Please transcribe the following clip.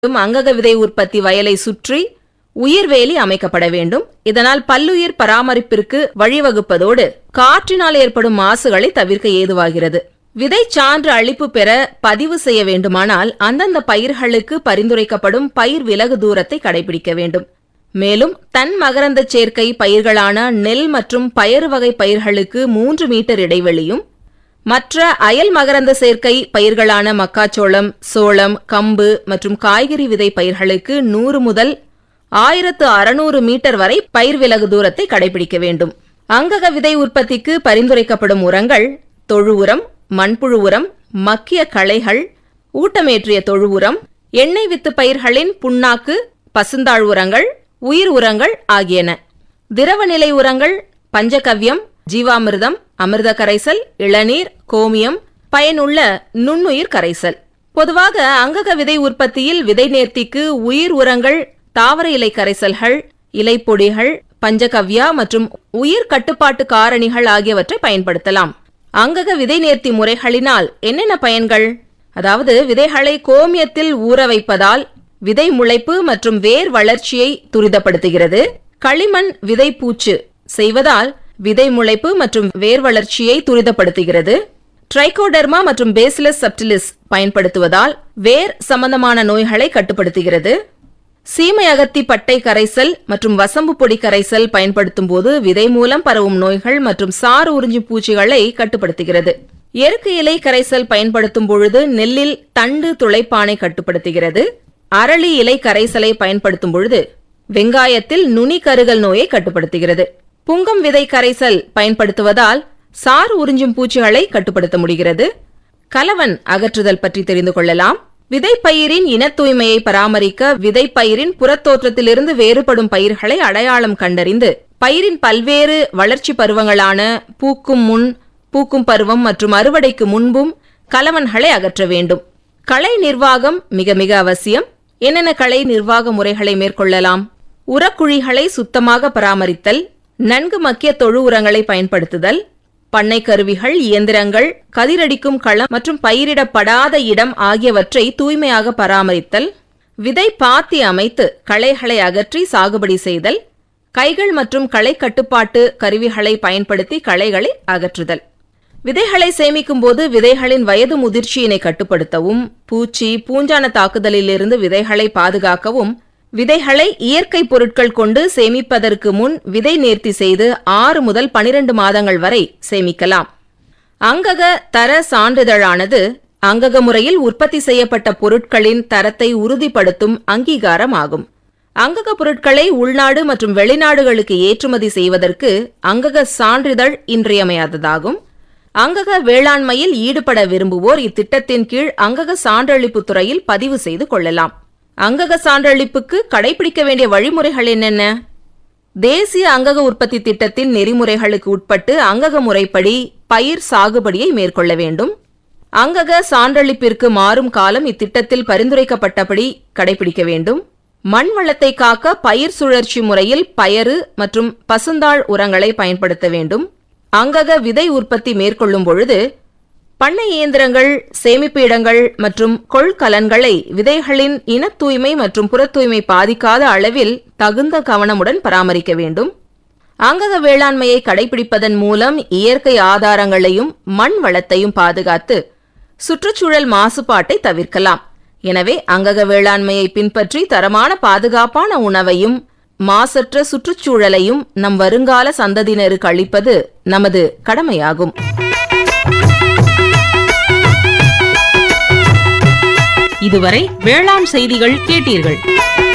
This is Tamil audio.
அங்கக விதை உற்பத்தி வயலை சுற்றி உயிர்வேலி அமைக்கப்பட வேண்டும் இதனால் பல்லுயிர் பராமரிப்பிற்கு வழிவகுப்பதோடு காற்றினால் ஏற்படும் மாசுகளை தவிர்க்க ஏதுவாகிறது விதை சான்று அளிப்பு பெற பதிவு செய்ய வேண்டுமானால் அந்தந்த பயிர்களுக்கு பரிந்துரைக்கப்படும் பயிர் விலகு தூரத்தை கடைபிடிக்க வேண்டும் மேலும் தன் மகரந்த சேர்க்கை பயிர்களான நெல் மற்றும் பயறு வகை பயிர்களுக்கு மூன்று மீட்டர் இடைவெளியும் மற்ற அயல் மகரந்த சேர்க்கை பயிர்களான மக்காச்சோளம் சோளம் கம்பு மற்றும் காய்கறி விதை பயிர்களுக்கு நூறு முதல் ஆயிரத்து அறுநூறு மீட்டர் வரை பயிர் விலகு தூரத்தை கடைபிடிக்க வேண்டும் அங்கக விதை உற்பத்திக்கு பரிந்துரைக்கப்படும் உரங்கள் தொழு உரம் மண்புழு உரம் மக்கிய களைகள் ஊட்டமேற்றிய தொழு உரம் எண்ணெய் வித்து பயிர்களின் புண்ணாக்கு பசுந்தாழ் உரங்கள் உயிர் உரங்கள் ஆகியன திரவநிலை உரங்கள் பஞ்சகவ்யம் ஜீவாமிர்தம் அமிர்த கரைசல் இளநீர் கோமியம் பயனுள்ள நுண்ணுயிர் கரைசல் பொதுவாக அங்கக விதை உற்பத்தியில் விதை நேர்த்திக்கு உயிர் உரங்கள் தாவர இலை கரைசல்கள் இலைப்பொடிகள் பஞ்சகவ்யா மற்றும் உயிர் கட்டுப்பாட்டு காரணிகள் ஆகியவற்றை பயன்படுத்தலாம் அங்கக விதை நேர்த்தி முறைகளினால் என்னென்ன பயன்கள் அதாவது விதைகளை கோமியத்தில் ஊற வைப்பதால் விதை முளைப்பு மற்றும் வேர் வளர்ச்சியை துரிதப்படுத்துகிறது களிமண் விதை பூச்சு செய்வதால் விதை முளைப்பு மற்றும் வேர் வளர்ச்சியை துரிதப்படுத்துகிறது ட்ரைகோடெர்மா மற்றும் பேசிலஸ் சப்டிலிஸ் பயன்படுத்துவதால் வேர் சம்பந்தமான நோய்களை கட்டுப்படுத்துகிறது சீமை அகத்தி பட்டை கரைசல் மற்றும் வசம்பு பொடி கரைசல் பயன்படுத்தும் போது விதை மூலம் பரவும் நோய்கள் மற்றும் சாறு உறிஞ்சும் பூச்சிகளை கட்டுப்படுத்துகிறது எருக்கு இலை கரைசல் பயன்படுத்தும் பொழுது நெல்லில் தண்டு துளைப்பானை கட்டுப்படுத்துகிறது அரளி இலை கரைசலை பயன்படுத்தும் பொழுது வெங்காயத்தில் நுனி கருகல் நோயை கட்டுப்படுத்துகிறது புங்கம் விதை கரைசல் பயன்படுத்துவதால் சாறு உறிஞ்சும் பூச்சிகளை கட்டுப்படுத்த முடிகிறது கலவன் அகற்றுதல் பற்றி தெரிந்து கொள்ளலாம் விதைப்பயிரின் இனத் தூய்மையை பராமரிக்க விதைப்பயிரின் புறத்தோற்றத்திலிருந்து வேறுபடும் பயிர்களை அடையாளம் கண்டறிந்து பயிரின் பல்வேறு வளர்ச்சி பருவங்களான பூக்கும் முன் பூக்கும் பருவம் மற்றும் அறுவடைக்கு முன்பும் கலவன்களை அகற்ற வேண்டும் களை நிர்வாகம் மிக மிக அவசியம் என்னென்ன களை நிர்வாக முறைகளை மேற்கொள்ளலாம் உரக்குழிகளை சுத்தமாக பராமரித்தல் நன்கு மக்கிய தொழு உரங்களை பயன்படுத்துதல் பண்ணை கருவிகள் இயந்திரங்கள் கதிரடிக்கும் களம் மற்றும் பயிரிடப்படாத இடம் ஆகியவற்றை தூய்மையாக பராமரித்தல் விதை பாத்தி அமைத்து களைகளை அகற்றி சாகுபடி செய்தல் கைகள் மற்றும் களை கட்டுப்பாட்டு கருவிகளை பயன்படுத்தி களைகளை அகற்றுதல் விதைகளை சேமிக்கும் போது விதைகளின் வயது முதிர்ச்சியினை கட்டுப்படுத்தவும் பூச்சி பூஞ்சான தாக்குதலிலிருந்து விதைகளை பாதுகாக்கவும் விதைகளை இயற்கை பொருட்கள் கொண்டு சேமிப்பதற்கு முன் விதை நேர்த்தி செய்து ஆறு முதல் பனிரெண்டு மாதங்கள் வரை சேமிக்கலாம் அங்கக தர சான்றிதழானது அங்கக முறையில் உற்பத்தி செய்யப்பட்ட பொருட்களின் தரத்தை உறுதிப்படுத்தும் அங்கீகாரம் ஆகும் அங்கக பொருட்களை உள்நாடு மற்றும் வெளிநாடுகளுக்கு ஏற்றுமதி செய்வதற்கு அங்கக சான்றிதழ் இன்றியமையாததாகும் அங்கக வேளாண்மையில் ஈடுபட விரும்புவோர் இத்திட்டத்தின் கீழ் அங்கக சான்றளிப்பு துறையில் பதிவு செய்து கொள்ளலாம் அங்கக சான்றளிப்புக்கு கடைபிடிக்க வேண்டிய வழிமுறைகள் என்னென்ன தேசிய அங்கக உற்பத்தி திட்டத்தின் நெறிமுறைகளுக்கு உட்பட்டு அங்கக முறைப்படி பயிர் சாகுபடியை மேற்கொள்ள வேண்டும் அங்கக சான்றளிப்பிற்கு மாறும் காலம் இத்திட்டத்தில் பரிந்துரைக்கப்பட்டபடி கடைபிடிக்க வேண்டும் மண் வளத்தை காக்க பயிர் சுழற்சி முறையில் பயறு மற்றும் பசுந்தாள் உரங்களை பயன்படுத்த வேண்டும் அங்கக விதை உற்பத்தி மேற்கொள்ளும் பொழுது பண்ணை இயந்திரங்கள் சேமிப்பு இடங்கள் மற்றும் கொள்கலன்களை விதைகளின் இனத் தூய்மை மற்றும் புறத் தூய்மை பாதிக்காத அளவில் தகுந்த கவனமுடன் பராமரிக்க வேண்டும் அங்கக வேளாண்மையை கடைபிடிப்பதன் மூலம் இயற்கை ஆதாரங்களையும் மண் வளத்தையும் பாதுகாத்து சுற்றுச்சூழல் மாசுபாட்டை தவிர்க்கலாம் எனவே அங்கக வேளாண்மையை பின்பற்றி தரமான பாதுகாப்பான உணவையும் மாசற்ற சுற்றுச்சூழலையும் நம் வருங்கால சந்ததியினருக்கு அளிப்பது நமது கடமையாகும் இதுவரை வேளாண் செய்திகள் கேட்டீர்கள்